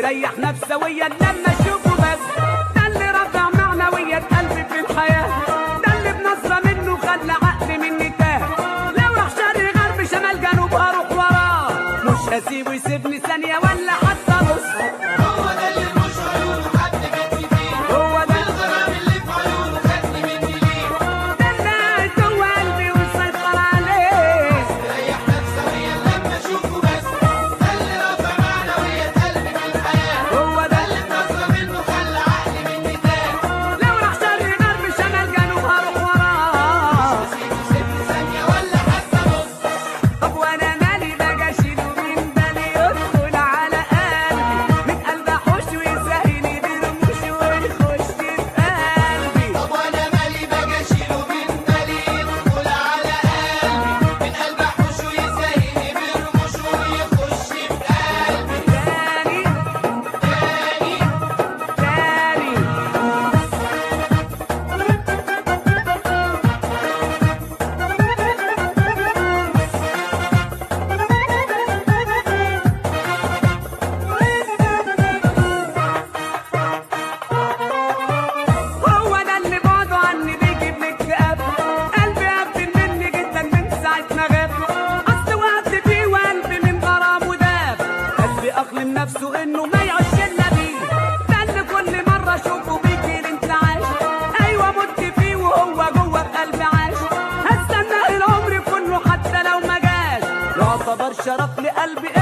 ريح نفسويا لما اشوفه بس ده اللي رفع معنوية قلبي في الحياة ده اللي بنظرة منه خلى عقلي مني تاه لو راح شرق غرب شمال جنوب هروح وراه مش هسيبه يسيبني ثانية ولا حتى نص هو ده اللي مش عيونه حد بيتي فيه هو ده الغرام اللي في عيونه خدني مني ليه ده اللي جوه قلبي وسيطر عليه ريح نفسويا لما اشوفه بس ده اللي رافع معنوية قلبي في الحياة هو ده اللي بنظرة منه خلى عقلي مني تاه لو راح شرق غرب شمال جنوب هروح وراه سيبه سيبني ثانية ولا حتى نص طب وانا مالي بقى اشيله من بالي يدخل على قلبي من قلبي احوش ويسهل برموش ويخش في قلبي طب وانا مالي باجي اشيله من بالي يدخل على قلبي من قلبي احوشه يسهلني برموش ويخش في قلبي تاني تاني تاني هو ده اللي بعده عني بيجيب لي اكتئاب قلبي قفل مني جدا من ساعة ما غاب أصل وقت فيه وقلبي من غرامه داب قلبي أقلم نفسه إنه ما يعيش إلا بيه ده اللي كل مرة أشوفه بيجي لي انتعاش أيوة مت فيه وهو جوه قلبي عاش هستنى العمر كله حتى لو ما جاش يعتبر شرف لقلبي